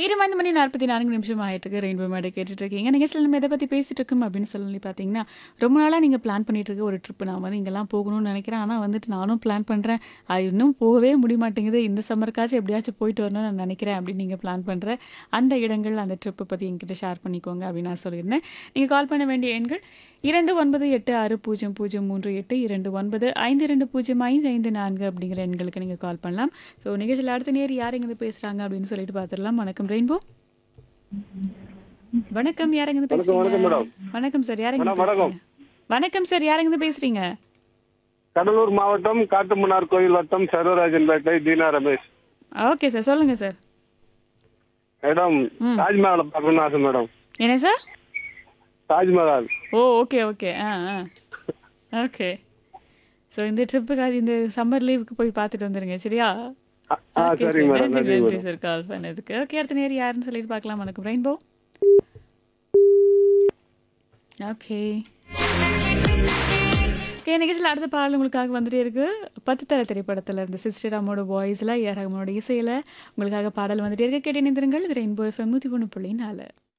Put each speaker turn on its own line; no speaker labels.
இருபது மணி நாற்பத்தி நான்கு நிமிஷம் ஆயிட்டு இருக்கு ரெயின்போ மேடை கேட்டுட்டு இருக்கீங்க நிகழ்ச்சியில் நம்ம எதை பற்றி பேசிட்டு இருக்கோம் அப்படின்னு சொல்லி பார்த்தீங்கன்னா ரொம்ப நாளாக நீங்கள் பிளான் பண்ணிட்டு இருக்க ஒரு ட்ரிப் நான் வந்து இங்கெல்லாம் போகணும்னு நினைக்கிறேன் ஆனால் வந்துட்டு நானும் பிளான் பண்ணுறேன் அது இன்னும் போகவே முடிய மாட்டேங்குது இந்த சம்மருக்காச்சும் எப்படியாச்சும் போயிட்டு வரணும்னு நான் நினைக்கிறேன் அப்படின்னு நீங்கள் பிளான் பண்ணுற அந்த இடங்கள் அந்த ட்ரிப்பை பற்றி என்கிட்ட ஷேர் பண்ணிக்கோங்க அப்படின்னு நான் சொல்லியிருந்தேன் நீங்கள் கால் பண்ண வேண்டிய எண்கள் இரண்டு ஒன்பது எட்டு ஆறு பூஜ்ஜியம் பூஜ்ஜியம் மூன்று எட்டு இரண்டு ஒன்பது ஐந்து ரெண்டு பூஜ்ஜியம் ஐந்து ஐந்து நான்கு அப்படிங்கிற எண்களுக்கு நீங்கள் கால் பண்ணலாம் ஸோ நிகழ்ச்சியில் அடுத்த நேர் யார் எங்கே பேசுகிறாங்க அப்படின்னு சொல்லிட்டு பார்த்துடலாம் வணக்கம் ரெயின்போ வணக்கம் யார் எங்க
வணக்கம், வணக்கம்
பேசுறீங்க
மேடம்.
வணக்கம் சார் யார் எங்க
மேடம், வணக்கம்.
பேசுறீங்க வணக்கம் சார் யார் எங்க பேசுறீங்க
கடலூர் மாவட்டம் காட்டுமன்னார் கோயில் வட்டம் சர்வராஜன்பேட்டை தீனா ரமேஷ்
ஓகே சார் சொல்லுங்க சார்
மேடம்
ம்.
தாஜ்மஹாலை பார்க்கணும்னு ஆசை மேடம்
என்ன sir
Taj Mahal
oh okay okay ஆ ஆ ஓகே ஸோ இந்த ட்ரிப்புக்காக இந்த சம்மர் லீவுக்கு போய் பார்த்துட்டு வந்துருங்க சரியா
ஆ, ஆ
ஓகே
சரிங்க
சார்
மேடம்
நன்றி
நன்றி
நன்றி
மேடம்
சார் கால் பண்ணதுக்கு ஓகே அடுத்த நேர் யாருன்னு சொல்லிட்டு பார்க்கலாம் வணக்கம் ரெயின்போ ஓகே ஓகே நிகழ்ச்சியில் அடுத்த பாடல் உங்களுக்காக வந்துட்டே இருக்கு பத்து தர திரைப்படத்தில் இருந்து சிஸ்டர் அம்மோட வாய்ஸில் ஏ ரஹ்மானோட இசையில் உங்களுக்காக பாடல் வந்துட்டே இருக்கு கேட்டு நிந்திருங்கள் இது ரெயின்போ எஃப்எம் நூற்றி ஒன்று புள்ளி நாலு